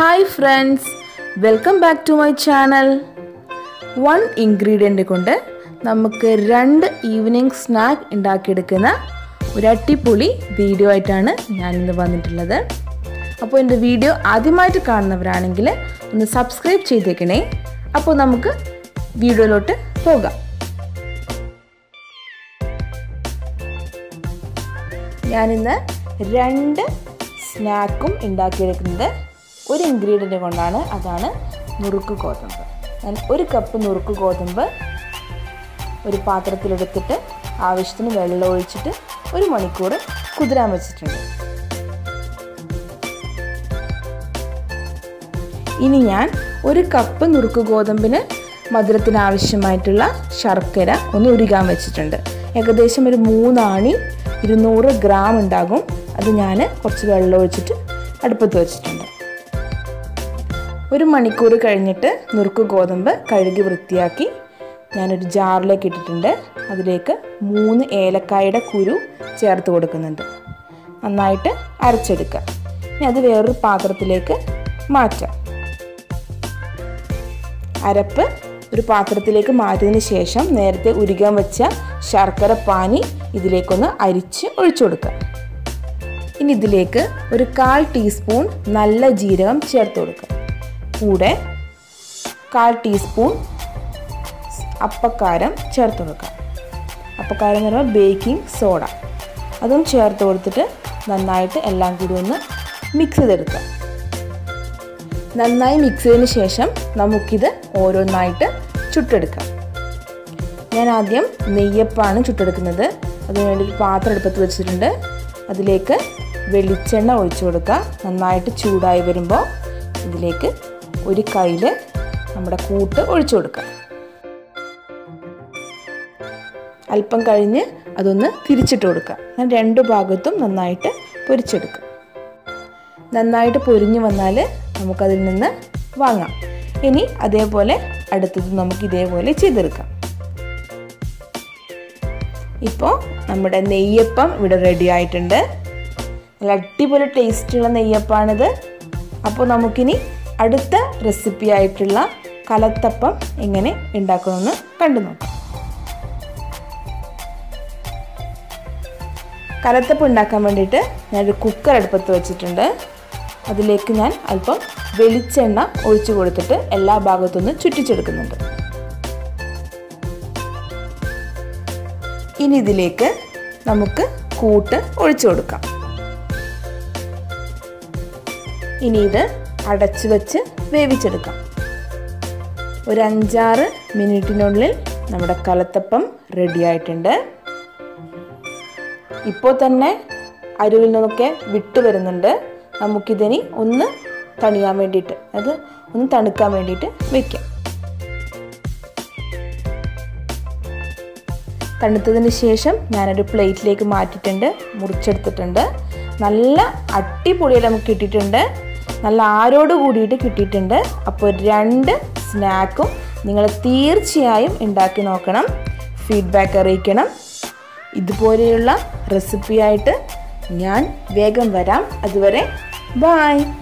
hi friends welcome back to my channel one ingredient കൊണ്ട് നമുക്ക് രണ്ട് ഈവനിങ് സ്നാക്ക് ഉണ്ടാക്കിയെടുക്കുന്ന ഒരു അടിപൊളി വീഡിയോ ആയിട്ടാണ് ഞാനിന്ന് വന്നിട്ടുള്ളത് അപ്പോൾ എൻ്റെ വീഡിയോ ആദ്യമായിട്ട് കാണുന്നവരാണെങ്കിൽ ഒന്ന് സബ്സ്ക്രൈബ് ചെയ്തേക്കണേ അപ്പോൾ നമുക്ക് വീഡിയോയിലോട്ട് പോകാം ഞാനിന്ന് രണ്ട് സ്നാക്കും ഉണ്ടാക്കിയെടുക്കുന്നത് ഒരു ഇൻഗ്രീഡിയൻ്റ് കൊണ്ടാണ് അതാണ് നുറുക്ക് ഗോതമ്പ് ഞാൻ ഒരു കപ്പ് നുറുക്ക് ഗോതമ്പ് ഒരു പാത്രത്തിലെടുത്തിട്ട് ആവശ്യത്തിന് വെള്ളം ഒഴിച്ചിട്ട് ഒരു മണിക്കൂർ കുതിരാൻ വെച്ചിട്ടുണ്ട് ഇനി ഞാൻ ഒരു കപ്പ് നുറുക്ക് ഗോതമ്പിന് മധുരത്തിന് ആവശ്യമായിട്ടുള്ള ശർക്കര ഒന്ന് ഉരുകാൻ വെച്ചിട്ടുണ്ട് ഏകദേശം ഒരു മൂന്നാണി ഇരുന്നൂറ് ഗ്രാം ഉണ്ടാകും അത് ഞാൻ കുറച്ച് വെള്ളം ഒഴിച്ചിട്ട് അടുപ്പത്ത് വെച്ചിട്ടുണ്ട് ഒരു മണിക്കൂർ കഴിഞ്ഞിട്ട് നുറുക്ക് ഗോതമ്പ് കഴുകി വൃത്തിയാക്കി ഞാനൊരു ജാറിലേക്ക് ഇട്ടിട്ടുണ്ട് അതിലേക്ക് മൂന്ന് ഏലക്കായുടെ കുരു ചേർത്ത് കൊടുക്കുന്നുണ്ട് നന്നായിട്ട് അരച്ചെടുക്കുക ഇനി അത് വേറൊരു പാത്രത്തിലേക്ക് മാറ്റാം അരപ്പ് ഒരു പാത്രത്തിലേക്ക് മാറ്റിയതിന് ശേഷം നേരത്തെ ഉരുകാൻ വെച്ച ശർക്കര പാനി ഇതിലേക്കൊന്ന് അരിച്ച് ഒഴിച്ചു കൊടുക്കുക ഇനി ഇതിലേക്ക് ഒരു കാൽ ടീസ്പൂൺ നല്ല ജീരകം ചേർത്ത് കൊടുക്കുക കൂടെ കാൽ ടീസ്പൂൺ അപ്പക്കാരം ചേർത്ത് കൊടുക്കുക അപ്പക്കാരം എന്ന് പറയുമ്പോൾ ബേക്കിംഗ് സോഡ അതും ചേർത്ത് കൊടുത്തിട്ട് നന്നായിട്ട് എല്ലാം കൂടി ഒന്ന് മിക്സ് ചെയ്തെടുക്കുക നന്നായി മിക്സ് ചെയ്തതിന് ശേഷം നമുക്കിത് ഓരോന്നായിട്ട് ചുട്ടെടുക്കാം ഞാൻ ആദ്യം നെയ്യപ്പാണ് ചുട്ടെടുക്കുന്നത് അതിന് വേണ്ടി ഒരു പാത്രം എടുപ്പത്ത് വെച്ചിട്ടുണ്ട് അതിലേക്ക് വെളിച്ചെണ്ണ ഒഴിച്ചു കൊടുക്കുക നന്നായിട്ട് ചൂടായി വരുമ്പോൾ ഇതിലേക്ക് ഒരു കയ്യിൽ നമ്മുടെ കൂട്ട് ഒഴിച്ചു കൊടുക്കുക അല്പം കഴിഞ്ഞ് അതൊന്ന് തിരിച്ചിട്ട് കൊടുക്കുക ഞാൻ രണ്ട് ഭാഗത്തും നന്നായിട്ട് പൊരിച്ചെടുക്കുക നന്നായിട്ട് പൊരിഞ്ഞു വന്നാൽ നമുക്കതിൽ നിന്ന് വാങ്ങാം ഇനി അതേപോലെ അടുത്തത് നമുക്ക് ഇതേപോലെ ചെയ്തെടുക്കാം ഇപ്പോൾ നമ്മുടെ നെയ്യപ്പം ഇവിടെ റെഡി ആയിട്ടുണ്ട് നല്ല അടിപൊളി ടേസ്റ്റുള്ള നെയ്യപ്പാണിത് അപ്പോൾ നമുക്കിനി അടുത്ത റെസിപ്പി ആയിട്ടുള്ള കലത്തപ്പം എങ്ങനെ ഉണ്ടാക്കണമെന്ന് കണ്ടു നോക്കാം കലത്തപ്പം ഉണ്ടാക്കാൻ വേണ്ടിയിട്ട് ഞാനൊരു കുക്കർ അടുപ്പത്ത് വെച്ചിട്ടുണ്ട് അതിലേക്ക് ഞാൻ അല്പം വെളിച്ചെണ്ണ ഒഴിച്ചു കൊടുത്തിട്ട് എല്ലാ ഭാഗത്തുനിന്ന് ചുറ്റിച്ചെടുക്കുന്നുണ്ട് ഇനി ഇതിലേക്ക് നമുക്ക് കൂട്ട് ഒഴിച്ചു കൊടുക്കാം ഇനി ഇത് അടച്ചു വെച്ച് വേവിച്ചെടുക്കാം ഒരു അഞ്ചാറ് മിനിറ്റിനുള്ളിൽ നമ്മുടെ കലത്തപ്പം റെഡി ആയിട്ടുണ്ട് ഇപ്പോൾ തന്നെ അരുവിൽ നിന്നൊക്കെ വിട്ടു വരുന്നുണ്ട് നമുക്കിതിനി ഒന്ന് തണിയാൻ വേണ്ടിയിട്ട് അത് ഒന്ന് തണുക്കാൻ വേണ്ടിയിട്ട് വെക്കാം തണുത്തതിന് ശേഷം ഞാനൊരു പ്ലേറ്റിലേക്ക് മാറ്റിയിട്ടുണ്ട് മുറിച്ചെടുത്തിട്ടുണ്ട് നല്ല അടിപൊളിയിൽ നമുക്ക് കിട്ടിയിട്ടുണ്ട് നല്ല ആരോട് കൂടിയിട്ട് കിട്ടിയിട്ടുണ്ട് അപ്പോൾ രണ്ട് സ്നാക്കും നിങ്ങൾ തീർച്ചയായും ഉണ്ടാക്കി നോക്കണം ഫീഡ്ബാക്ക് അറിയിക്കണം ഇതുപോലെയുള്ള റെസിപ്പിയായിട്ട് ഞാൻ വേഗം വരാം അതുവരെ ബായ്